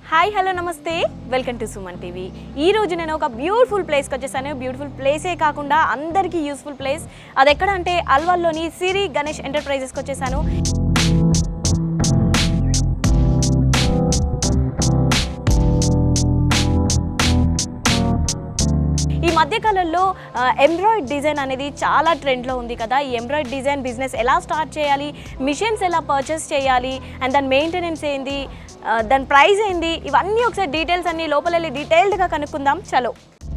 Hi hello నమస్తే welcome to Suman TV ఈ రోజు నేను ఒక బ్యూటిఫుల్ ప్లేస్కి వచ్చేసాను బ్యూటిఫుల్ ప్లేసే కాకుండా అందరికీ యూస్ఫుల్ ప్లేస్ అది ఎక్కడ అంటే అల్వాల్లోని సిరి గణేష్ ఎంటర్ప్రైజెస్కి వచ్చేసాను ఈ మధ్యకాలంలో ఎంబ్రాయిడ్ డిజైన్ అనేది చాలా ట్రెండ్లో ఉంది కదా ఈ ఎంబ్రాయిడ్ డిజైన్ బిజినెస్ ఎలా స్టార్ట్ చేయాలి మిషన్స్ ఎలా పర్చేస్ చేయాలి అండ్ దాని మెయింటెనెన్స్ ఏంది ఆ, దాని ప్రైస్ ఏంది ఇవన్నీ ఒకసారి డీటెయిల్స్ అన్ని లోపల వెళ్ళి డీటెయిల్డ్గా కనుక్కుందాం చలో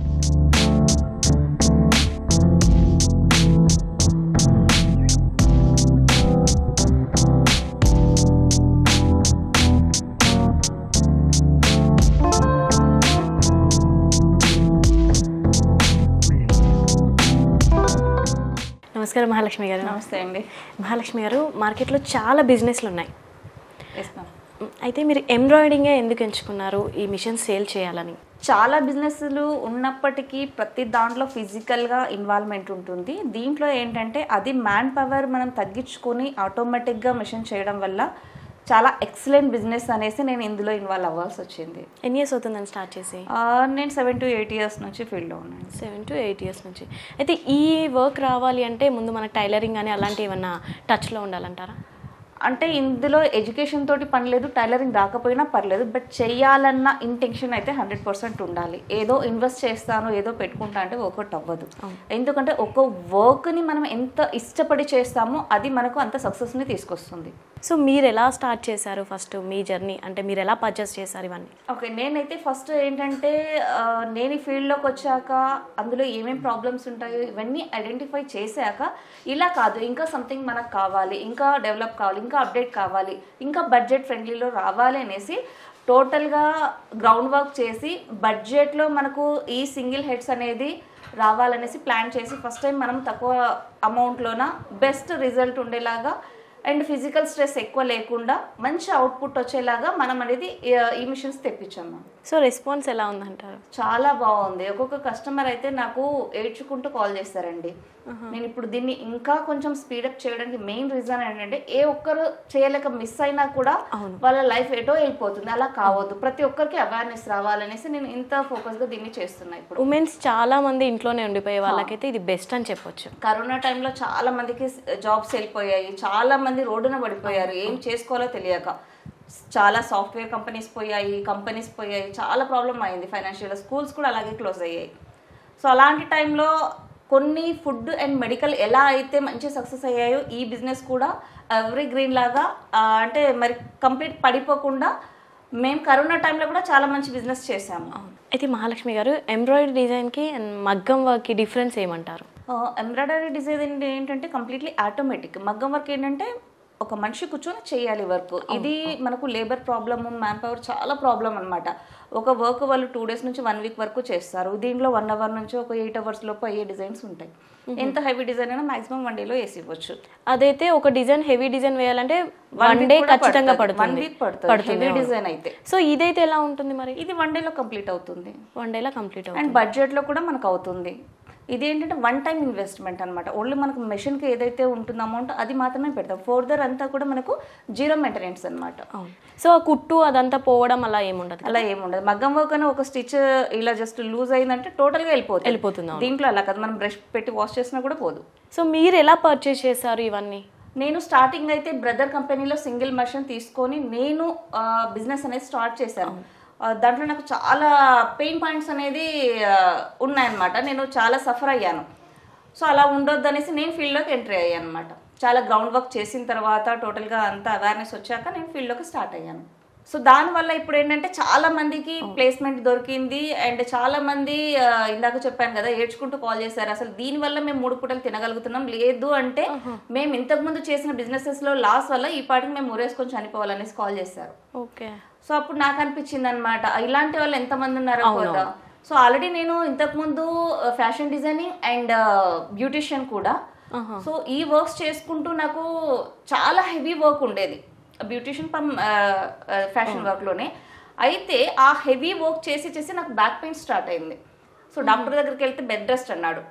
నమస్కారం మహాలక్ష్మి గారు నమస్తే అండి మహాలక్ష్మి గారు మార్కెట్లో చాలా బిజినెస్లు ఉన్నాయి ఎస్ మ్యామ్ అయితే మీరు ఎంబ్రాయిడింగే ఎందుకు ఎంచుకున్నారు ఈ మిషన్ సేల్ చేయాలని చాలా బిజినెస్లు ఉన్నప్పటికీ ప్రతి దాంట్లో ఫిజికల్గా ఇన్వాల్వ్మెంట్ ఉంటుంది దీంట్లో ఏంటంటే అది మ్యాన్ పవర్ మనం తగ్గించుకొని ఆటోమేటిక్గా మిషన్ చేయడం వల్ల చాలా ఎక్సలెంట్ బిజినెస్ అనేసి నేను ఇందులో ఇన్వాల్వ్ అవ్వాల్సి వచ్చింది ఎన్ని ఇయర్స్ అవుతుందని స్టార్ట్ చేసి ఆ, నేను సెవెన్ టు ఎయిట్ ఇయర్స్ నుంచి ఫీల్డ్లో ఉన్నాను సెవెన్ టు ఎయిట్ ఇయర్స్ నుంచి అయితే ఈ వర్క్ రావాలి అంటే ముందు మన టైలరింగ్ అని అలాంటివి ఏమన్నా టచ్లో ఉండాలంటారా అంటే ఇందులో ఎడ్యుకేషన్ తోటి పని లేదు టైలరింగ్ రాకపోయినా పర్లేదు బట్ చెయ్యాలన్న ఇంటెన్షన్ అయితే హండ్రెడ్ పర్సెంట్ ఉండాలి ఏదో ఇన్వెస్ట్ చేస్తాను ఏదో పెట్టుకుంటా అంటే వర్కౌట్ అవ్వదు ఎందుకంటే ఒక వర్క్ని మనం ఎంత ఇష్టపడి చేస్తామో అది మనకు అంత సక్సెస్ని తీసుకొస్తుంది సో మీరు ఎలా స్టార్ట్ చేశారు ఫస్ట్ మీ జర్నీ అంటే మీరు ఎలా పర్చేస్ చేశారు ఇవన్నీ ఓకే నేనైతే ఫస్ట్ ఏంటంటే ఆ, నేను ఈ ఫీల్డ్లోకి వచ్చాక అందులో ఏమేమి ప్రాబ్లమ్స్ ఉంటాయో ఇవన్నీ ఐడెంటిఫై చేశాక ఇలా కాదు ఇంకా సంథింగ్ మనకు కావాలి ఇంకా డెవలప్ కావాలి ఇంకా అప్డేట్ కావాలి ఇంకా బడ్జెట్ ఫ్రెండ్లీలో రావాలి అనేసి టోటల్గా గ్రౌండ్ వర్క్ చేసి బడ్జెట్లో మనకు ఈ సింగిల్ హెడ్స్ అనేది రావాలనేసి ప్లాన్ చేసి ఫస్ట్ టైం మనం తక్కువ అమౌంట్లోన బెస్ట్ రిజల్ట్ ఉండేలాగా అండ్ ఫిజికల్ స్ట్రెస్ ఎక్కువ లేకుండా మంచి అవుట్పుట్ వచ్చేలాగా మనం అనేది ఈ- ఈ మిషన్స్ తెప్పించాం మ్యామ్ సో రెస్పాన్స్ ఎలా ఉందంటారు చాలా బాగుంది ఒక్కొక్క కస్టమర్ అయితే నాకు ఏడ్చుకుంటూ కాల్ చేస్తారండి నేను ఇప్పుడు దీన్ని ఇంకా కొంచెం స్పీడప్ చేయడానికి మెయిన్ రీజన్ ఏంటంటే ఏ ఒక్కరు చేయలేక మిస్ అయినా కూడా వాళ్ళ లైఫ్ ఎటో వెళ్ళిపోతుంది అలా కావద్దు ప్రతి ఒక్కరికి అవేర్నెస్ రావాలనేసి నేను ఇంత ఫోకస్గా దీన్ని చేస్తున్నా ఇప్పుడు ఉమెన్స్ చాలా మంది ఇంట్లోనే ఉండిపోయే వాళ్ళకైతే ఇది బెస్ట్ అని చెప్పొచ్చు కరోనా టైంలో చాలా మందికి జాబ్స్ వెళ్ళిపోయాయి చాలా మంది రోడ్డున పడిపోయారు ఏం చేసుకోవాలో తెలియక చాలా సాఫ్ట్వేర్ కంపెనీస్ పోయాయి కంపెనీస్ పోయాయి చాలా ప్రాబ్లం అయింది ఫైనాన్షియల్ స్కూల్స్ కూడా అలాగే క్లోజ్ అయ్యాయి సో అలాంటి టైంలో కొన్ని ఫుడ్ అండ్ మెడికల్ ఎలా అయితే మంచి సక్సెస్ అయ్యాయో ఈ బిజినెస్ కూడా ఎవ్రీ గ్రీన్ లాగా ఆ, అంటే మరి కంప్లీట్ పడిపోకుండా మేము కరోనా టైంలో కూడా చాలా మంచి బిజినెస్ చేసాము అయితే మహాలక్ష్మి గారు ఎంబ్రాయిడరీ డిజైన్కి అండ్ మగ్గం వర్క్కి డిఫరెన్స్ ఏమంటారు ఎంబ్రాయిడరీ డిజైన్ ఏంటంటే కంప్లీట్లీ ఆటోమేటిక్ మగ్గం వర్క్ ఏంటంటే ఒక మనిషి కూర్చొని చేయాలి వర్క్ ఇది మనకు లేబర్ ప్రాబ్లమ్ మ్యాన్ పవర్ చాలా ప్రాబ్లం అన్నమాట ఒక వర్క్ వాళ్ళు టూ డేస్ నుంచి వన్ వీక్ వరకు చేస్తారు దీంట్లో వన్ అవర్ నుంచి ఒక ఎయిట్ అవర్స్ లోపు అయ్యే డిజైన్స్ ఉంటాయి ఎంత హెవీ డిజైన్ అయినా మాక్సిమం వన్ డేలో వేసి ఇవ్వచ్చు అదైతే ఒక డిజైన్ హెవీ డిజైన్ వేయాలంటే వన్ డే ఖచ్చితంగా వన్ పడుతుంది వీక్ పడుతుంది హెవీ డిజైన్ అయితే సో ఇదైతే ఎలా ఉంటుంది మరి ఇది వన్ డేలో కంప్లీట్ అవుతుంది వన్ డేలో కంప్లీట్ అవుతుంది అండ్ బడ్జెట్లో కూడా మనకు అవుతుంది ఇది ఏంటంటే వన్ టైం ఇన్వెస్ట్మెంట్ అనమాట ఓన్లీ మనకు మెషిన్కి ఏదైతే ఉంటుందో అమౌంట్ అది మాత్రమే పెడతాం ఫర్దర్ అంతా కూడా మనకు జీరో మెయింటెనెన్స్ అనమాట అవును సో ఆ కుట్టు అదంతా పోవడం అలా ఏముండదు అలా ఏముండదు మగ్గం వర్క్ అని ఒక స్టిచ్ ఇలా జస్ట్ లూజ్ అయిందంటే టోటల్గా వెళ్ళిపోతుంది వెళ్ళిపోతుంది, దీంట్లో అలా కదా మనం బ్రష్ పెట్టి వాష్ చేసినా కూడా పోదు సో మీరు ఎలా పర్చేస్ చేశారు ఇవన్నీ నేను స్టార్టింగ్ అయితే బ్రదర్ కంపెనీలో సింగిల్ మషిన్ తీసుకొని నేను బిజినెస్ అనేది స్టార్ట్ చేశాను ఆ, దాంట్లో నాకు చాలా పెయిన్ పాయింట్స్ అనేది ఆ, ఉన్నాయన్నమాట నేను చాలా సఫర్ అయ్యాను సో అలా ఉండొద్దు అనేసి నేను ఫీల్డ్లోకి ఎంట్రీ అయ్యాను అనమాట చాలా గ్రౌండ్ వర్క్ చేసిన తర్వాత టోటల్గా అంతా అవేర్నెస్ వచ్చాక నేను ఫీల్డ్లోకి స్టార్ట్ అయ్యాను సో దానివల్ల ఇప్పుడు ఏంటంటే చాలా మందికి ప్లేస్మెంట్ దొరికింది అండ్ చాలా మంది ఆ, ఇందాక చెప్పాను కదా ఏడ్చుకుంటూ కాల్ చేశారు అసలు దీనివల్ల మేము మూడు పూటలు తినగలుగుతున్నాం లేదు అంటే మేము ఇంతకు ముందు చేసిన బిజినెసెస్ లో లాస్ వల్ల ఈ పాటికి మేము ఊరేసుకొని చనిపోవాలనేసి కాల్ చేశారు ఓకే సో అప్పుడు నాకు అనిపించింది అనమాట ఇలాంటి వాళ్ళు ఎంతమంది ఉన్నారో కదా సో ఆల్రెడీ నేను ఇంతకు ముందు ఫ్యాషన్ డిజైనింగ్ అండ్ బ్యూటిషియన్ కూడా సో ఈ వర్క్స్ చేసుకుంటూ నాకు చాలా హెవీ వర్క్ ఉండేది బ్యూటిషియన్ పం ఫ్యాషన్ వర్క్లోనే అయితే ఆ హెవీ వర్క్ చేసి చేసి నాకు బ్యాక్ పెయిన్ స్టార్ట్ అయింది సో డాక్టర్ దగ్గరికి వెళ్తే బెడ్ రెస్ట్ అన్నాడు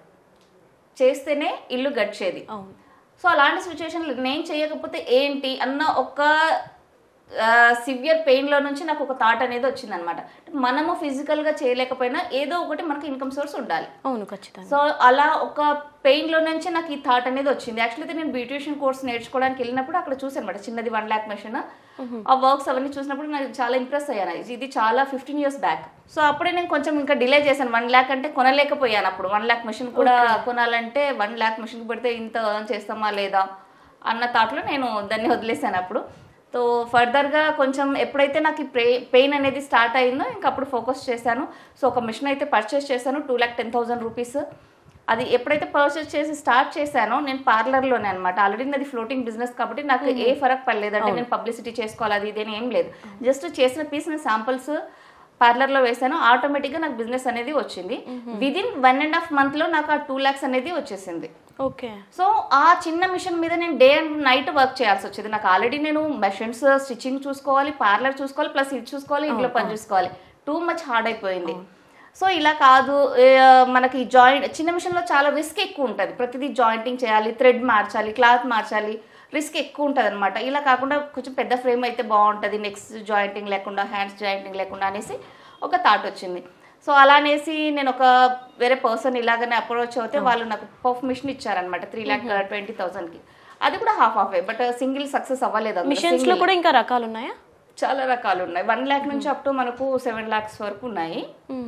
చేస్తేనే ఇల్లు గడిచేది అవును సో అలాంటి సిచ్యువేషన్లో నేను చేయకపోతే ఏంటి అన్న ఒక సివియర్ పెయిన్లో నుంచి నాకు ఒక థాట్ అనేది వచ్చిందనమాట మనము ఫిజికల్గా చేయలేకపోయినా ఏదో ఒకటి మనకు ఇన్కమ్ సోర్స్ ఉండాలి అవును ఖచ్చితంగా సో అలా ఒక పెయిన్లో నుంచి నాకు ఈ థాట్ అనేది వచ్చింది యాక్చువల్లీ నేను బ్యూటిషియన్ కోర్స్ నేర్చుకోవడానికి వెళ్ళినప్పుడు అక్కడ చూసాను అనమాట చిన్నది వన్ ల్యాక్ మెషిన్ ఆ వర్క్స్ అవన్నీ చూసినప్పుడు నాకు చాలా ఇంప్రెస్ అయ్యాను ఇది చాలా ఫిఫ్టీన్ ఇయర్స్ బ్యాక్ సో అప్పుడే నేను కొంచెం ఇంకా డిలే చేశాను వన్ ల్యాక్ అంటే కొనలేకపోయాను అప్పుడు వన్ ల్యాక్ మెషిన్ కూడా కొనాలంటే వన్ ల్యాక్ మెషిన్ పెడితే ఇంత earn చేస్తామా లేదా అన్న థాట్లో నేను దాన్ని వదిలేసాను అప్పుడు సో ఫర్దర్గా కొంచెం ఎప్పుడైతే నాకు ఈ పెయిన్ అనేది స్టార్ట్ అయిందో ఇంకా అప్పుడు ఫోకస్ చేశాను సో ఒక మిషన్ అయితే పర్చేస్ చేశాను two lakh ten thousand rupees అది ఎప్పుడైతే పర్చేస్ చేసి స్టార్ట్ చేశానో నేను పార్లర్లోనే అనమాట ఆల్రెడీ నాది ఫ్లోటింగ్ బిజినెస్ కాబట్టి నాకు ఏ ఫరక్ పడలేదు అంటే నేను పబ్లిసిటీ చేసుకోవాలి అది ఇదేని ఏం లేదు జస్ట్ చేసిన పీస్ నేను శాంపుల్స్ పార్లర్లో వేసాను ఆటోమేటిక్గా నాకు బిజినెస్ అనేది వచ్చింది విదిన్ వన్ అండ్ హాఫ్ మంత్లో నాకు ఆ టూ ల్యాక్స్ అనేది వచ్చేసింది ఓకే సో ఆ చిన్న మిషన్ మీద నేను డే అండ్ నైట్ వర్క్ చేయాల్సి వచ్చేది నాకు ఆల్రెడీ నేను మెషిన్స్ స్టిచ్చింగ్ చూసుకోవాలి పార్లర్ చూసుకోవాలి ప్లస్ ఇది చూసుకోవాలి ఇంట్లో పని చూసుకోవాలి టూ మచ్ హార్డ్ అయిపోయింది సో ఇలా కాదు ఏ, మనకి జాయింట్ చిన్న మిషన్లో చాలా రిస్క్ ఎక్కువ ఉంటుంది ప్రతిదీ జాయింటింగ్ చేయాలి థ్రెడ్ మార్చాలి క్లాత్ మార్చాలి రిస్క్ ఎక్కువ ఉంటుంది అనమాట ఇలా కాకుండా కొంచెం పెద్ద ఫ్రేమ్ అయితే బాగుంటుంది నెక్స్ట్ జాయింటింగ్ లేకుండా హ్యాండ్స్ జాయింటింగ్ లేకుండా అనేసి ఒక థాట్ వచ్చింది సో అలా అనేసి నేను ఒక వేరే పర్సన్ ఇలాగనే అప్రోచ్ అవుతే వాళ్ళు నాకు పఫ్ మిషన్ ఇచ్చారనమాట త్రీ ల్యాక్ ట్వంటీ థౌసండ్కి అది కూడా half half but single success అవ్వలేదు అందులో. మిషన్స్ లో కూడా ఇంకా రకాలు ఉన్నాయా చాలా రకాలు ఉన్నాయి వన్ ల్యాక్ నుంచి అప్ టు మనకు సెవెన్ ల్యాక్స్ వరకు ఉన్నాయి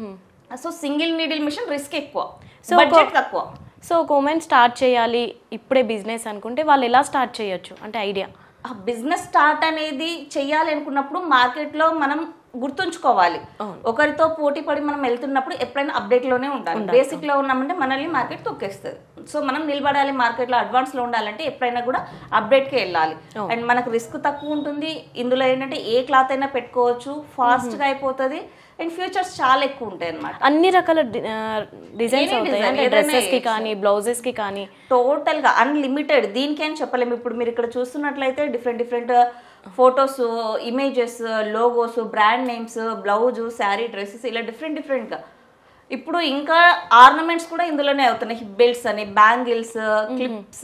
so single needle machine risk ఎక్కువ So, బడ్జెట్ తక్కువ సో ఒక ఉమెన్ స్టార్ట్ చేయాలి ఇప్పుడే బిజినెస్ అనుకుంటే వాళ్ళు ఎలా స్టార్ట్ చేయొచ్చు అంటే ఐడియా ఆ బిజినెస్ స్టార్ట్ అనేది చెయ్యాలి అనుకున్నప్పుడు మార్కెట్లో మనం గుర్తుంచుకోవాలి ఒకరితో పోటీ పడి మనం వెళ్తున్నప్పుడు ఎప్పుడైనా అప్డేట్ లోనే ఉండాలి బేసిక్ లో ఉన్నామంటే మనల్ని మార్కెట్ తొక్కేస్తుంది సో మనం నిలబడాలి మార్కెట్ లో అడ్వాన్స్ లో ఉండాలంటే ఎప్పుడైనా కూడా అప్డేట్ కి వెళ్ళాలి అండ్ మనకు రిస్క్ తక్కువ ఉంటుంది ఇందులో ఏంటంటే ఏ క్లాత్ అయినా పెట్టుకోవచ్చు ఫాస్ట్ గా అయిపోతుంది అండ్ ఫ్యూచర్స్ చాలా ఎక్కువ ఉంటాయి అన్నమాట అన్ని రకాల డిజైన్స్ Any అవుతాయి design, అంటే ఏదైనా డ్రెస్సెస్ కి కానీ బ్లౌజెస్ కి కానీ టోటల్ గా అన్లిమిటెడ్ దీనికేం చెప్పలేము ఇప్పుడు మీరు ఇక్కడ చూస్తున్నట్లయితే different different photos images logos brand names blouse sari dresses ఇలా డిఫరెంట్ డిఫరెంట్ గా ఇప్పుడు ఇంకా ఆర్నమెంట్స్ కూడా ఇందులోనే అవుతున్నాయి హిప్ బెల్ట్స్ అని బ్యాంగిల్స్ క్లిప్స్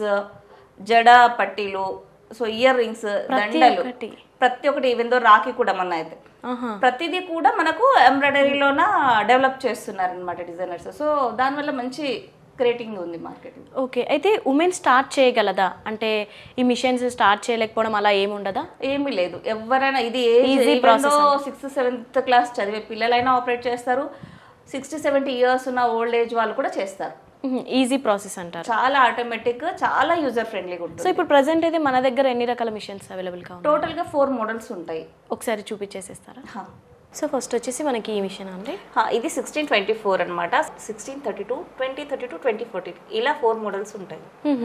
జడ పట్టీలు సో ఇయర్ రింగ్స్ దండలు ఒక్కటి. ప్రతి ఒక్కటి ఈవెందో రాఖీ కూడా మొన్న అయితే ఆహా ప్రతిదీ కూడా మనకు ఎంబ్రాయిడరీలోన డెవలప్ చేస్తున్నారు అనమాట డిజైనర్స్ సో దానివల్ల మంచి క్రియేటింగ్ ఉంది మార్కెట్ ఓకే అయితే ఉమెన్ స్టార్ట్ చేయగలదా అంటే ఈ మిషన్స్ స్టార్ట్ చేయలేకపోవడం అలా ఏమి ఉండదా ఏమీ లేదు ఎవరైనా ఇది Easy process sixth seventh class చదివే పిల్లలైనా ఆపరేట్ చేస్తారు సిక్స్టీ సెవెంటీ ఇయర్స్ ఉన్న ఓల్డ్ ఏజ్ వాళ్ళు కూడా చేస్తారు ఈజీ ప్రాసెస్ అంటారు చాలా ఆటోమేటిక్ చాలా యూజర్ ఫ్రెండ్లీగా సో ఉంటుంది ఇప్పుడు ప్రజెంట్ అయితే మన దగ్గర ఎన్ని రకాల మిషన్స్ అవైలబుల్గా ఉన్నాయి టోటల్ గా ఫోర్ మోడల్స్ ఉంటాయి ఒకసారి చూపించేసేస్తారా హా. సో ఫస్ట్ వచ్చేసి మనకి ఈ మిషన్ అండి హా, ఇది సిక్స్టీన్ ట్వంటీ ఫోర్ అనమాట sixteen thirty two twenty thirty two twenty fourteen ఇలా ఫోర్ మోడల్స్ ఉంటాయి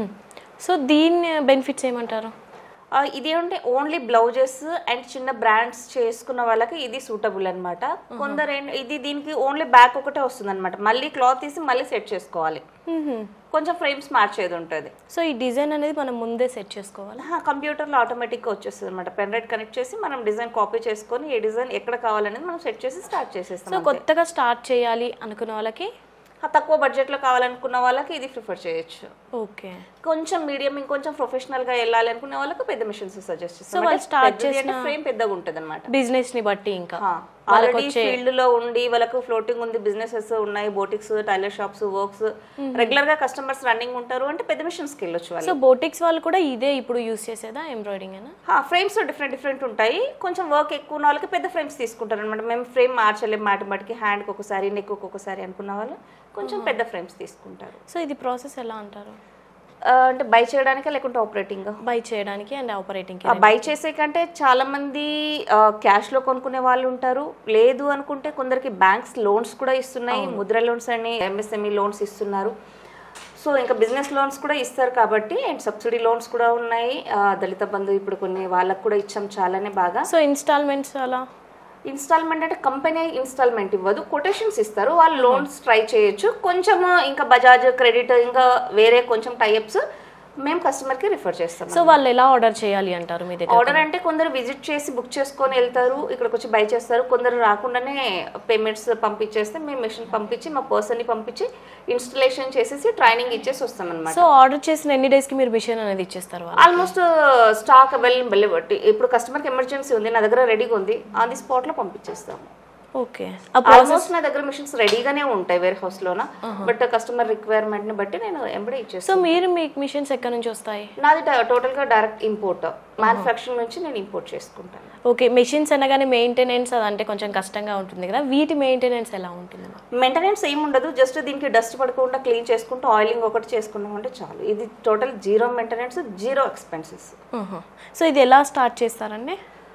సో దీని బెనిఫిట్స్ ఏమంటారు ఆ, ఇది ఏంటంటే ఓన్లీ బ్లౌజెస్ అండ్ చిన్న బ్రాండ్స్ చేసుకున్న వాళ్ళకి ఇది సూటబుల్ అనమాట కొందరు ఏం- ఇది దీనికి ఓన్లీ బ్యాక్ ఒకటే వస్తుంది అనమాట మళ్ళీ క్లాత్ తీసి మళ్ళీ సెట్ చేసుకోవాలి కొంచెం ఫ్రేమ్స్ మార్చేది ఉంటుంది సో ఈ డిజైన్ అనేది మనం ముందే సెట్ చేసుకోవాలి కంప్యూటర్లో ఆటోమేటిక్గా వచ్చేస్తుంది అనమాట పెన్ డ్రైవ్ కనెక్ట్ చేసి మనం డిజైన్ కాపీ చేసుకొని ఏ డిజైన్ ఎక్కడ కావాలనేది మనం సెట్ చేసి స్టార్ట్ సో చేసేస్తాం కొత్తగా స్టార్ట్ చేయాలి అనుకున్న వాళ్ళకి ఆ, తక్కువ బడ్జెట్లో కావాలనుకున్న వాళ్ళకి ఇది ప్రిఫర్ చేయొచ్చు ఓకే కొంచెం మీడియం ఇంకొంచెం ప్రొఫెషనల్ గా వెళ్ళాలి అనుకునే వాళ్ళకి పెద్ద మిషన్స్ సజెస్ట్ చేస్తాం వాళ్ళు start చేసిన- ఫ్రేమ్ పెద్దగా ఉంటుంది అనమాట బిజినెస్ ని బట్టి ఇంకా ఆల్రెడీ ఫీల్డ్ లో ఉండి వాళ్ళకు ఫ్లోటింగ్ ఉంది బిజినెసెస్ ఉన్నాయి boutiques tailor shops works regular గా కస్టమర్స్ రన్నింగ్ ఉంటారు అంటే పెద్ద మిషన్స్ కి వెళ్ళొచ్చు వాళ్ళు సో బోటిక్స్ వాళ్ళు కూడా ఇదే ఇప్పుడు యూస్ చేసేదా ఎంబ్రాయిడింగ్ అయినా ఫ్రేమ్స్ డిఫరెంట్ డిఫరెంట్ ఉంటాయి కొంచెం వర్క్ ఎక్కువ ఉన్న వాళ్ళకి పెద్ద ఫ్రేమ్స్ తీసుకుంటారు అనమాట మేము ఫ్రేమ్ మార్చలేము మాటి మాటికి హ్యాండ్కి ఒకసారి నెక్ ఒక్కొక్కసారి అనుకున్న వాళ్ళు కొంచెం పెద్ద ఫ్రేమ్స్ తీసుకుంటారు సో ఇది ప్రాసెస్ ఎలా అంటారు ఆ, అంటే బై చేయడానికా లేకుంటే ఆపరేటింగ్ బై చేయడానికి అండ్ ఆపరేటింగ్ ఆ బై చేసే కంటే చాలా మంది క్యాష్ లో కొనుక్కునే వాళ్ళు ఉంటారు లేదు అనుకుంటే కొందరికి బ్యాంక్స్ లోన్స్ కూడా ఇస్తున్నాయి ముద్ర లోన్స్ అని ఎంఎస్ఎంఈ లోన్స్ ఇస్తున్నారు సో ఇంకా బిజినెస్ లోన్స్ కూడా ఇస్తారు కాబట్టి అండ్ సబ్సిడీ లోన్స్ కూడా ఉన్నాయి ఆ, దళిత బంధు ఇప్పుడు కొన్ని వాళ్ళకు కూడా ఇచ్చాం చాలానే బాగా సో ఇన్స్టాల్మెంట్స్ అలా ఇన్స్టాల్మెంట్ అంటే కంపెనీ ఇన్స్టాల్మెంట్ ఇవ్వదు కొటేషన్స్ ఇస్తారు వాళ్ళు లోన్స్ ట్రై చేయొచ్చు కొంచెం ఇంకా బజాజ్ క్రెడిట్ ఇంకా వేరే కొంచెం టైప్స్ మేము కస్టమర్కి రిఫర్ చేస్తాం సో వాళ్ళు ఎలా ఆర్డర్ చేయాలి అంటారు మీ దగ్గర ఆర్డర్ అంటే కొందరు విజిట్ చేసి బుక్ చేసుకొని వెళ్తారు ఇక్కడికి వచ్చి బై చేస్తారు కొందరు రాకుండానే పేమెంట్స్ పంపించేస్తే మేము మిషన్ పంపించి మా పర్సన్ని పంపించి ఇన్స్టలేషన్ చేసేసి ట్రైనింగ్ ఇచ్చేసి వస్తాం అనమాట సో ఆర్డర్ చేసిన ఎన్ని డేస్ కి మీరు మిషన్ అనేది ఇచ్చేస్తారు వాళ్ళు ఆల్మోస్ట్ స్టాక్ అవైలబుల్ బట్టి ఇప్పుడు కస్టమర్కి ఎమర్జెన్సీ ఉంది నా దగ్గర రెడీగా ఉంది ఆన్ ది స్పాట్ లో పంపించేస్తాము ఓకే ఆల్మోస్ట్ నా దగ్గర మిషన్స్ రెడీగానే ఉంటాయి వేర్ హౌస్ లోన బట్ కస్టమర్ రిక్వైర్మెంట్ ని బట్టి నేను ఎంబడే ఇచ్చేస్తాను సో మీరు మీకు మిషన్స్ ఎక్కడి నుంచి వస్తాయి నాది టోటల్ గా డైరెక్ట్ ఇంపోర్ట్ మ్యానుఫ్యాక్చరింగ్ నుంచి నేను ఇంపోర్ట్ చేసుకుంటాను ఓకే మెషిన్స్ అనగానే మెయింటెనెన్స్ అదంటే కొంచెం కష్టంగా ఉంటుంది కదా వీటి మెయింటెనెన్స్ ఎలా ఉంటుంది మెయింటెనెన్స్ ఏమి ఉండదు జస్ట్ దీనికి డస్ట్ పడకుండా క్లీన్ చేసుకుంటూ ఆయిలింగ్ ఒకటి చేసుకున్నాం అంటే చాలు ఇది total zero maintenance zero expenses so ఇది ఎలా స్టార్ట్ చేస్తారండి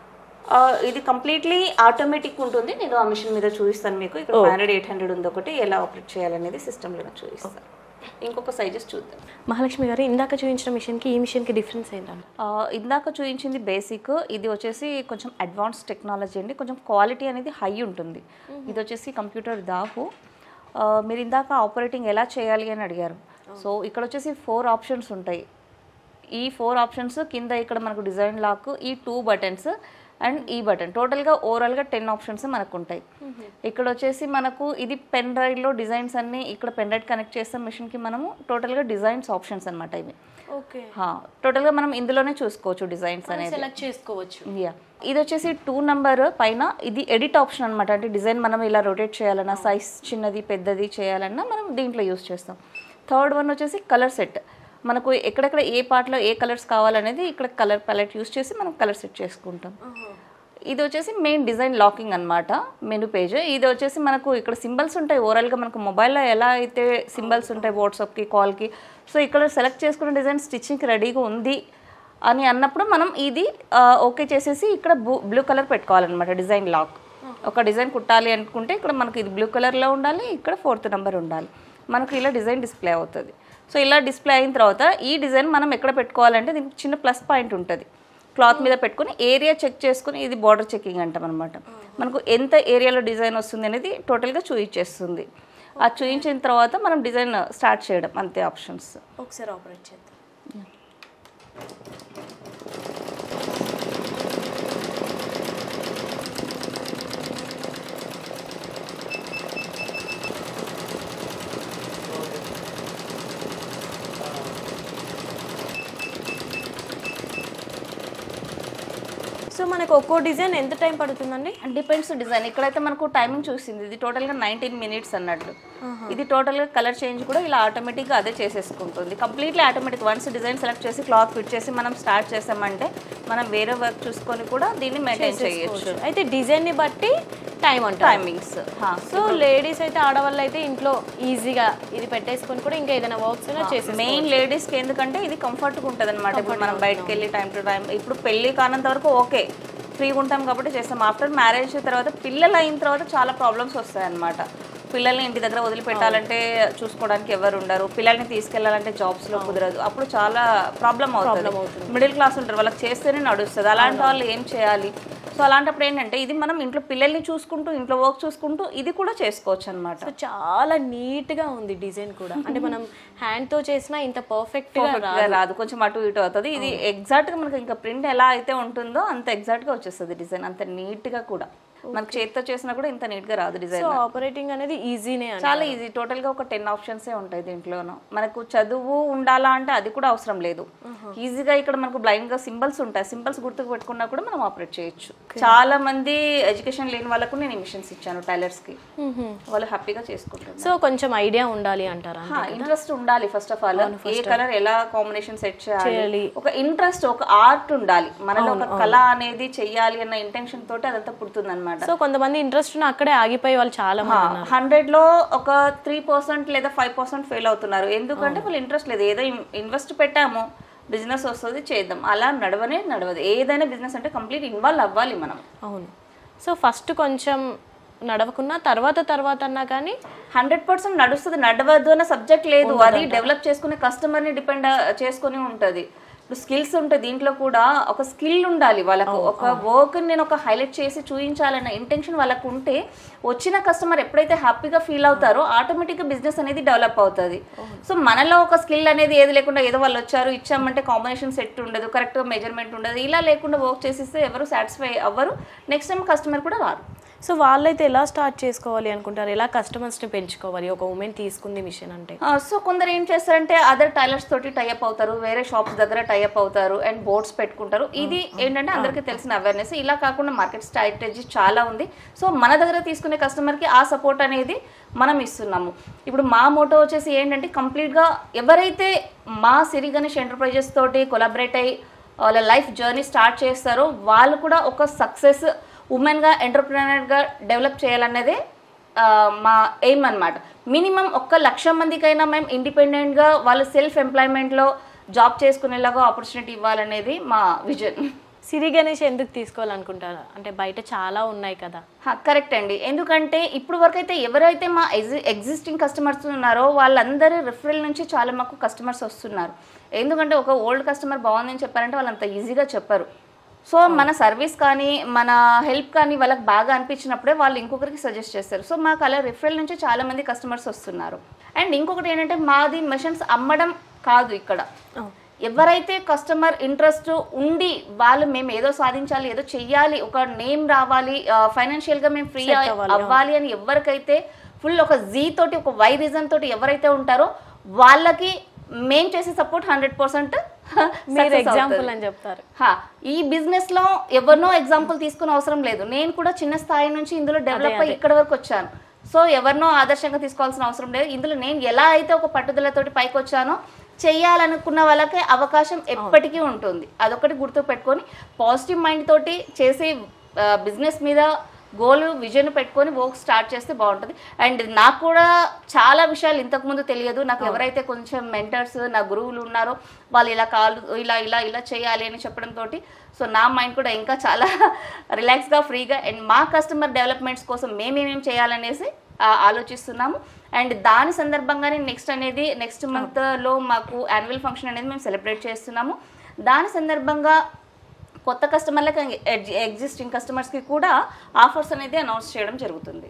ఇది కంప్లీట్లీ ఆటోమేటిక్ ఉంటుంది నేను ఆ మిషన్ మీద చూపిస్తాను మీకు ఇక్కడ ఫైవ్ హండ్రెడ్ ఎయిట్ హండ్రెడ్ ఉంది ఒకటి ఎలా ఆపరేట్ చేయాలనేది సిస్టంలో చూపిస్తాను ఇంకొక సైజెస్ చూద్దాం మహాలక్ష్మి గారు ఇందాక చూపించిన మిషన్కి ఈ మిషన్కి డిఫరెన్స్ ఏంటండి ఆ, ఇందాక చూపించింది బేసిక్ ఇది వచ్చేసి కొంచెం అడ్వాన్స్ టెక్నాలజీ అండి కొంచెం క్వాలిటీ అనేది హై ఉంటుంది ఇది వచ్చేసి కంప్యూటర్ దాహు ఆ, మీరు ఇందాక ఆపరేటింగ్ ఎలా చేయాలి అని అడిగారు సో ఇక్కడ వచ్చేసి ఫోర్ ఆప్షన్స్ ఉంటాయి ఈ ఫోర్ ఆప్షన్స్ కింద ఇక్కడ మనకు డిజైన్ లాక్ ఈ టూ బటన్స్ అండ్ ఈ బటన్ టోటల్గా ఓవరాల్గా టెన్ ఆప్షన్స్ మనకు ఉంటాయి ఇక్కడ వచ్చేసి మనకు ఇది పెన్ డ్రైవ్లో డిజైన్స్ అన్ని ఇక్కడ పెన్ డ్రైవ్ కనెక్ట్ చేస్తాం మిషన్కి మనము టోటల్గా డిజైన్స్ ఆప్షన్స్ అనమాట ఇవి ఓకే హా, టోటల్గా మనం ఇందులోనే చూసుకోవచ్చు డిజైన్స్ అనేది సెలెక్ట్ చేసుకోవచ్చు యా ఇది వచ్చేసి టూ నంబర్ పైన ఇది ఎడిట్ ఆప్షన్ అనమాట అంటే డిజైన్ మనం ఇలా రొటేట్ చేయాలన్నా సైజ్ చిన్నది పెద్దది చేయాలన్నా మనం దీంట్లో యూస్ చేస్తాం థర్డ్ వన్ వచ్చేసి కలర్ సెట్ మనకు ఎక్కడెక్కడ ఏ పార్ట్లో ఏ కలర్స్ కావాలనేది ఇక్కడ కలర్ ప్యాలెట్ యూస్ చేసి మనం కలర్ సెట్ చేసుకుంటాం ఇది వచ్చేసి మెయిన్ డిజైన్ లాకింగ్ అన్నమాట మెను పేజ్ ఇది వచ్చేసి మనకు ఇక్కడ సింబల్స్ ఉంటాయి ఓవరాల్గా మనకు మొబైల్లో ఎలా అయితే సింబల్స్ ఉంటాయి వాట్సాప్కి కాల్కి సో ఇక్కడ సెలెక్ట్ చేసుకున్న డిజైన్ స్టిచ్చింగ్కి రెడీగా ఉంది అని అన్నప్పుడు మనం ఇది ఆ, ఓకే చేసేసి ఇక్కడ బ్లూ కలర్ పెట్టుకోవాలన్నమాట డిజైన్ లాక్ ఒక డిజైన్ కుట్టాలి అనుకుంటే ఇక్కడ మనకి ఇది బ్లూ కలర్లో ఉండాలి ఇక్కడ ఫోర్త్ నెంబర్ ఉండాలి మనకు ఇలా డిజైన్ డిస్ప్లే అవుతుంది సో ఇలా డిస్ప్లే అయిన తర్వాత ఈ డిజైన్ మనం ఎక్కడ పెట్టుకోవాలంటే దీనికి చిన్న ప్లస్ పాయింట్ ఉంటుంది క్లాత్ మీద పెట్టుకొని ఏరియా చెక్ చేసుకుని ఇది బార్డర్ చెకింగ్ అంటాం అనమాట మనకు ఎంత ఏరియాలో డిజైన్ వస్తుంది అనేది టోటల్గా చూయించేస్తుంది ఆ చూయించిన తర్వాత మనం డిజైన్ స్టార్ట్ చేయడం అంతే ఆప్షన్స్ ఒకసారి ఆపరేట్ చేద్దాం సో మనకు ఒక్కో డిజైన్ ఎంత టైం పడుతుందండి డిపెండ్స్ డిజైన్ ఇక్కడైతే మనకు టైమింగ్ చూసింది ఇది టోటల్గా నైన్టీన్ మినిట్స్ అన్నట్లు ఇది టోటల్గా కలర్ చేంజ్ కూడా ఇలా ఆటోమేటిక్గా అదే చేసేసుకుంటుంది completely automatic once design select చేసి క్లాత్ ఫిట్ చేసి మనం స్టార్ట్ చేసామంటే మనం వేరే వర్క్ చూసుకొని కూడా దీన్ని మెయింటైన్ చేయొచ్చు అయితే డిజైన్ ని బట్టి టైం అంటారు టైమింగ్స్ సో లేడీస్ అయితే ఆడవాళ్ళు అయితే ఇంట్లో ఈజీగా ఇది పెట్టేసుకొని కూడా ఇంకా ఏదైనా వర్క్స్ చేసి మెయిన్ లేడీస్కి ఎందుకంటే ఇది కంఫర్ట్గా ఉంటుంది అనమాట ఇప్పుడు మనం బయటకు వెళ్ళి టైం టు టైం ఇప్పుడు పెళ్ళి కానంత వరకు ఓకే ఫ్రీగా ఉంటాం కాబట్టి చేస్తాం ఆఫ్టర్ మ్యారేజ్ తర్వాత పిల్లలు అయిన తర్వాత చాలా ప్రాబ్లమ్స్ వస్తాయి అనమాట పిల్లల్ని ఇంటి దగ్గర వదిలిపెట్టాలంటే చూసుకోవడానికి ఎవరు ఉండరు పిల్లల్ని తీసుకెళ్లాలంటే జాబ్స్ లో కుదరదు అప్పుడు చాలా ప్రాబ్లం అవుతుంది మిడిల్ క్లాస్ ఉంటారు వాళ్ళకి చేస్తేనే నడుస్తుంది అలాంటి వాళ్ళు ఏం చేయాలి సో అలాంటప్పుడు ఏంటంటే ఇది మనం ఇంట్లో పిల్లల్ని చూసుకుంటూ ఇంట్లో వర్క్ చూసుకుంటూ ఇది కూడా చేసుకోవచ్చు అనమాట సో చాలా నీట్ గా ఉంది డిజైన్ కూడా అంటే మనం హ్యాండ్ తో చేసినా ఇంత పర్ఫెక్ట్ గా Perfect గా రాదు కొంచెం అటు ఇటు అవుతుంది ఇది ఎగ్జాక్ట్ గా మనకి ఇంకా ప్రింట్ ఎలా అయితే ఉంటుందో అంత ఎగ్జాక్ట్ గా వచ్చేస్తుంది డిజైన్ అంత నీట్ గా కూడా మనకి చేతితో చేసినా కూడా ఇంత నీట్ గా రాదు డిజైన్ సో ఆపరేటింగ్ అనేది ఈజీనే అండి చాలా ఈజీ టోటల్ గా ఒక టెన్ ఆప్షన్సే ఉంటాయి దీంట్లోనూ మనకు చదువు ఉండాలా అంటే అది కూడా అవసరం లేదు ఈజీగా ఇక్కడ మనకు బ్లైండ్ గా సింబల్స్ ఉంటాయి సింబల్స్ గుర్తుకు పెట్టుకున్నా కూడా మనం ఆపరేట్ చేయొచ్చు చాలా మంది ఎడ్యుకేషన్ లేని వాళ్ళకు నేను మిషన్స్ ఇచ్చాను టైలర్స్ కి వాళ్ళు హ్యాపీగా చేసుకుంటారు సో కొంచెం ఐడియా ఉండాలి అంటారా ఇంట్రెస్ట్ ఉండాలి ఫస్ట్ ఆఫ్ ఆల్ ఏ కలర్ ఎలా కాంబినేషన్ సెట్ చేయాలి చేయాలి. ఒక ఇంట్రెస్ట్ ఒక ఆర్ట్ ఉండాలి మనలో ఒక కళ అనేది చెయ్యాలి అన్న ఇంటెన్షన్ తోటి అదంతా పుడుతుంది అనమాట సో కొంతమంది ఇంట్రెస్ట్ ఉన్న అక్కడే ఆగిపోయి వాళ్ళు చాలా మంది ఉన్నారు. హండ్రెడ్ లో ఒక త్రీ పర్సెంట్ లేదా ఫైవ్ పర్సెంట్ ఫెయిల్ అవుతున్నారు ఎందుకంటే వాళ్ళు ఇంట్రెస్ట్ లేదు ఏదో ఇన్వెస్ట్ పెట్టాము బిజినెస్ వస్తుంది చేద్దాం అలా నడవనే నడవదు ఏదైనా బిజినెస్ అంటే కంప్లీట్ ఇన్వాల్వ్ అవ్వాలి మనం అవును సో ఫస్ట్ కొంచెం నడవకున్నా తర్వాత తర్వాత అన్నా కానీ హండ్రెడ్ పర్సెంట్ నడుస్తుంది నడవద్దు అన్న సబ్జెక్ట్ లేదు అది డెవలప్ చేసుకునే కస్టమర్ని డిపెండ్ చేసుకుని ఉంటుంది ఇప్పుడు స్కిల్స్ ఉంటాయి దీంట్లో కూడా ఒక స్కిల్ ఉండాలి వాళ్ళకు ఒక వర్క్ నేను ఒక హైలైట్ చేసి చూపించాలన్న ఇంటెన్షన్ వాళ్ళకు ఉంటే వచ్చిన కస్టమర్ ఎప్పుడైతే హ్యాపీగా ఫీల్ అవుతారో ఆటోమేటిక్గా బిజినెస్ అనేది డెవలప్ అవుతుంది సో మనలో ఒక స్కిల్ అనేది ఏది లేకుండా ఏదో వాళ్ళు వచ్చారు ఇచ్చామంటే కాంబినేషన్ సెట్ ఉండదు కరెక్ట్గా మెజర్మెంట్ ఉండదు ఇలా లేకుండా వర్క్ చేసేస్తే ఎవరు సాటిస్ఫై అవ్వరు నెక్స్ట్ టైం కస్టమర్ కూడా రారు సో వాళ్ళైతే ఎలా స్టార్ట్ చేసుకోవాలి అనుకుంటారు ఎలా కస్టమర్స్ని పెంచుకోవాలి ఒక ఉమెన్ తీసుకుంది మిషన్ అంటే సో కొందరు ఏం చేస్తారంటే అదర్ టైలర్స్ తోటి టైఅప్ అవుతారు వేరే షాప్స్ దగ్గర టైఅప్ అవుతారు అండ్ బోర్డ్స్ పెట్టుకుంటారు ఇది ఏంటంటే అందరికీ తెలిసిన అవేర్నెస్ ఇలా కాకుండా మార్కెట్ స్ట్రాటజీ చాలా ఉంది సో మన దగ్గర తీసుకునే కస్టమర్కి ఆ సపోర్ట్ అనేది మనం ఇస్తున్నాము ఇప్పుడు మా మోటో వచ్చేసి ఏంటంటే కంప్లీట్గా ఎవరైతే మా సిరి గణేష్ ఎంటర్ప్రైజెస్ తోటి కొలాబరేట్ అయ్యి వాళ్ళ లైఫ్ జర్నీ స్టార్ట్ చేస్తారో వాళ్ళు కూడా ఒక సక్సెస్ ఉమెన్గా ఎంటర్ప్రినర్గా డెవలప్ చేయాలన్నదే ఆ, మా ఎయిమ్ అనమాట మినిమం ఒక్క లక్ష మందికైనా మేము ఇండిపెండెంట్గా వాళ్ళు సెల్ఫ్ ఎంప్లాయ్మెంట్లో జాబ్ చేసుకునేలాగా ఆపర్చునిటీ ఇవ్వాలనేది మా విజన్ సిరి గణేష్ ఎందుకు తీసుకోవాలనుకుంటారు అంటే బయట చాలా ఉన్నాయి కదా కరెక్ట్ అండి ఎందుకంటే ఇప్పుడు వరకు అయితే ఎవరైతే మా ఎగ్జిస్టింగ్ కస్టమర్స్ ఉన్నారో వాళ్ళందరూ రిఫరల్ నుంచి చాలా మాకు కస్టమర్స్ వస్తున్నారు ఎందుకంటే ఒక ఓల్డ్ కస్టమర్ బాగుందని చెప్పారంటే వాళ్ళు అంత ఈజీగా చెప్పరు సో మన సర్వీస్ కానీ మన హెల్ప్ కానీ వాళ్ళకి బాగా అనిపించినప్పుడే వాళ్ళు ఇంకొకరికి సజెస్ట్ చేస్తారు సో మాకు అలా రిఫరల్ నుంచి చాలా మంది కస్టమర్స్ వస్తున్నారు అండ్ ఇంకొకటి ఏంటంటే మాది మెషిన్స్ అమ్మడం కాదు ఇక్కడ ఎవరైతే కస్టమర్ ఇంట్రెస్ట్ ఉండి వాళ్ళు మేము ఏదో సాధించాలి ఏదో చెయ్యాలి ఒక నేమ్ రావాలి ఫైనాన్షియల్ గా మేము ఫ్రీ Set అవ్వాలి, అవ్వాలి అని ఎవరికైతే ఫుల్ ఒక జీ తోటి ఒక వై రీజన్ తోటి ఎవరైతే ఉంటారో వాళ్ళకి మేం చేసే సపోర్ట్ హండ్రెడ్ పర్సెంట్ మీరు ఎగ్జాంపుల్ అని చెప్తారు హా, ఈ బిజినెస్ లో ఎవరినో ఎగ్జాంపుల్ తీసుకునే అవసరం లేదు నేను కూడా చిన్న స్థాయి నుంచి ఇందులో డెవలప్ అయ్యి ఇక్కడ వరకు వచ్చాను సో ఎవరినో ఆదర్శంగా తీసుకోవాల్సిన అవసరం లేదు ఇందులో నేను ఎలా అయితే ఒక పట్టుదలతోటి పైకి వచ్చానో చెయ్యాలనుకున్న వాళ్ళకి అవకాశం ఎప్పటికీ ఉంటుంది అదొకటి గుర్తు పెట్టుకొని పాజిటివ్ మైండ్ తోటి చేసే బిజినెస్ మీద గోల్ విజన్ పెట్టుకొని వర్క్ స్టార్ట్ చేస్తే బాగుంటుంది అండ్ నాకు కూడా చాలా విషయాలు ఇంతకుముందు తెలియదు నాకు ఎవరైతే కొంచెం మెంటర్స్ నా గురువులు ఉన్నారో వాళ్ళు ఇలా కాలు ఇలా ఇలా ఇలా చేయాలి అని చెప్పడంతో సో నా మైండ్ కూడా ఇంకా చాలా రిలాక్స్గా ఫ్రీగా అండ్ మా కస్టమర్ డెవలప్మెంట్స్ కోసం మేమేమేం చేయాలనేసి ఆ, ఆలోచిస్తున్నాము అండ్ దాని సందర్భంగానే నెక్స్ట్ అనేది నెక్స్ట్ మంత్లో మాకు యాన్యువల్ ఫంక్షన్ అనేది మేము సెలబ్రేట్ చేస్తున్నాము దాని సందర్భంగా కొత్త కస్టమర్లకు ఎగ్జిస్టింగ్ కస్టమర్స్కి కూడా ఆఫర్స్ అనేది అనౌన్స్ చేయడం జరుగుతుంది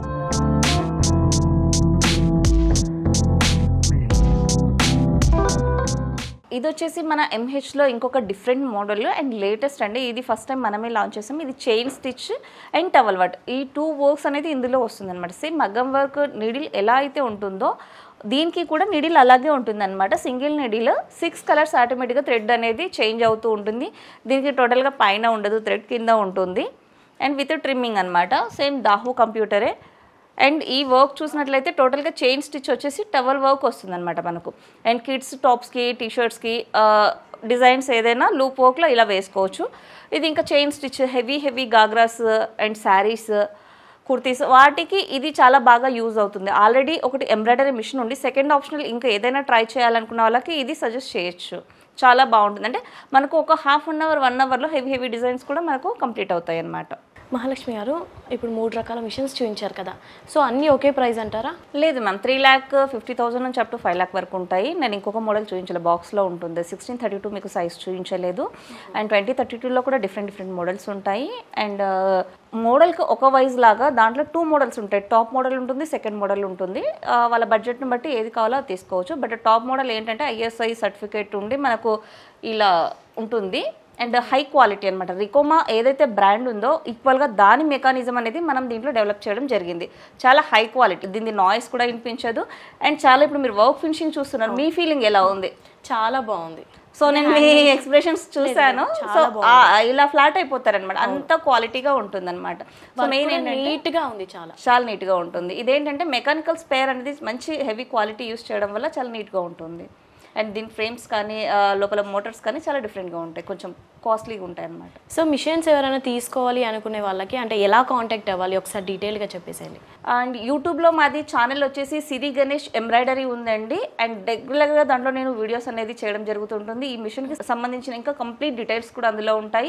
ఇది వచ్చేసి మన ఎంహెచ్లో ఇంకొక డిఫరెంట్ మోడల్ అండ్ లేటెస్ట్ అండి ఇది ఫస్ట్ టైం మనమే లాంచ్ చేసాం ఇది chain stitch and towel work ఈ టూ వర్క్స్ అనేది ఇందులో వస్తుంది అనమాట సేమ్ మగ్గం వర్క్ నిడిల్ ఎలా అయితే ఉంటుందో దీనికి కూడా నిడిల్ అలాగే ఉంటుంది అనమాట సింగిల్ నిడిల్ సిక్స్ కలర్స్ ఆటోమేటిక్గా థ్రెడ్ అనేది చేంజ్ అవుతూ ఉంటుంది దీనికి టోటల్గా పైన ఉండదు థ్రెడ్ కింద ఉంటుంది అండ్ విత్ ట్రిమ్మింగ్ అనమాట సేమ్ దాహు కంప్యూటరే అండ్ ఈ వర్క్ చూసినట్లయితే టోటల్గా చైన్ స్టిచ్ వచ్చేసి టవల్ వర్క్ వస్తుంది అనమాట మనకు అండ్ కిడ్స్ టాప్స్కి టీషర్ట్స్కి డిజైన్స్ ఏదైనా లూప్ వర్క్లో ఇలా వేసుకోవచ్చు ఇది ఇంకా chain stitch heavy heavy ghagras and saris kurtis వాటికి ఇది చాలా బాగా యూజ్ అవుతుంది ఆల్రెడీ ఒకటి ఎంబ్రాయిడరీ మిషన్ ఉంది సెకండ్ ఆప్షనల్ ఇంకా ఏదైనా ట్రై చేయాలనుకున్న వాళ్ళకి ఇది సజెస్ట్ చేయొచ్చు చాలా బాగుంటుంది అంటే మనకు ఒక హాఫ్ అన్ అవర్ వన్ అవర్లో హెవీ హెవీ డిజైన్స్ కూడా మనకు కంప్లీట్ అవుతాయి అన్నమాట మహాలక్ష్మి గారు ఇప్పుడు మూడు రకాల మిషన్స్ చూపించారు కదా సో అన్నీ ఒకే ప్రైస్ అంటారా లేదు ma'am three lakh fifty thousand నుంచి అప్ టు ఫైవ్ ల్యాక్ వరకు ఉంటాయి నేను ఇంకొక మోడల్ చూపించలేదు బాక్స్లో ఉంటుంది సిక్స్టీన్ థర్టీ టూ మీకు సైజ్ చూపించలేదు అండ్ ట్వంటీ థర్టీ టూలో కూడా డిఫరెంట్ డిఫరెంట్ మోడల్స్ ఉంటాయి అండ్ మోడల్కి ఒక వైజ్ లాగా దాంట్లో టూ మోడల్స్ ఉంటాయి టాప్ మోడల్ ఉంటుంది సెకండ్ మోడల్ ఉంటుంది ఆ, వాళ్ళ బడ్జెట్ని బట్టి ఏది కావాలో అది తీసుకోవచ్చు బట్ టాప్ మోడల్ ఏంటంటే ఐఎస్ఐ సర్టిఫికేట్ ఉండి మనకు ఇలా ఉంటుంది అండ్ హై క్వాలిటీ అనమాట రికోమా ఏదైతే బ్రాండ్ ఉందో ఈక్వల్గా దాని మెకానిజం అనేది మనం దీంట్లో డెవలప్ చేయడం జరిగింది చాలా హై క్వాలిటీ దీని నాయిస్ కూడా వినిపించదు అండ్ చాలా ఇప్పుడు మీరు వర్క్ ఫినిషింగ్ చూస్తున్నారు మీ ఫీలింగ్ ఎలా ఉంది చాలా బాగుంది సో నేను మీ ఎక్స్ప్రెషన్స్ చూసాను సో ఇలా ఫ్లాట్ అయిపోతారు అనమాట అంత క్వాలిటీగా ఉంటుంది అనమాట సో మెయిన్ ఏంటంటే నీట్గా ఉంది చాలా చాలా నీట్గా ఉంటుంది ఇదేంటంటే మెకానికల్ స్పేర్ అనేది మంచి హెవీ క్వాలిటీ యూస్ చేయడం వల్ల చాలా నీట్గా ఉంటుంది అండ్ దీని ఫ్రేమ్స్ కానీ ఆ, లోపల మోటార్స్ కానీ చాలా డిఫరెంట్గా ఉంటాయి కొంచెం కాస్ట్లీగా ఉంటాయి అనమాట సో మిషన్స్ ఎవరైనా తీసుకోవాలి అనుకునే వాళ్ళకి అంటే ఎలా కాంటాక్ట్ అవ్వాలి ఒకసారి డీటెయిల్గా చెప్పేసేయాలి అండ్ యూట్యూబ్లో మాది ఛానల్ వచ్చేసి సిరి గణేష్ ఎంబ్రాయిడరీ ఉందండి అండ్ రెగ్యులర్గా దాంట్లో నేను వీడియోస్ అనేది చేయడం జరుగుతుంటుంది ఈ మిషన్కి సంబంధించిన ఇంకా కంప్లీట్ డీటెయిల్స్ కూడా అందులో ఉంటాయి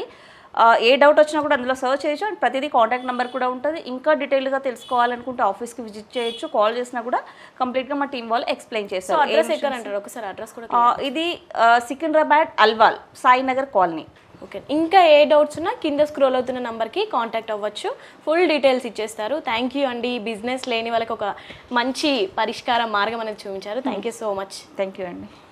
ఆ, ఏ డౌట్ వచ్చినా కూడా అందులో సర్చ్ చేయొచ్చు అండ్ ప్రతిదీ కాంటాక్ట్ నెంబర్ కూడా ఉంటుంది ఇంకా డీటెయిల్గా తెలుసుకోవాలనుకుంటే ఆఫీస్కి విజిట్ చేయొచ్చు కాల్ చేసినా కూడా కంప్లీట్గా మా టీం వాళ్ళు ఎక్స్ప్లెయిన్ సో చేస్తారు అడ్రస్ ఎక్కడ అంటారు ఒకసారి అడ్రస్ కూడా ఆ, ఇది ఆ, సికింద్రాబాద్ అల్వాల్ సాయినగర్ కాలనీ ఓకే ఇంకా ఏ డౌట్స్ ఉన్నా కింద స్క్రోల్ అవుతున్న నంబర్కి కాంటాక్ట్ అవ్వచ్చు ఫుల్ డీటెయిల్స్ ఇచ్చేస్తారు థ్యాంక్ యూ అండి బిజినెస్ లేని వాళ్ళకి ఒక మంచి పరిష్కార మార్గం అనేది చూపించారు thank you so much thank you అండి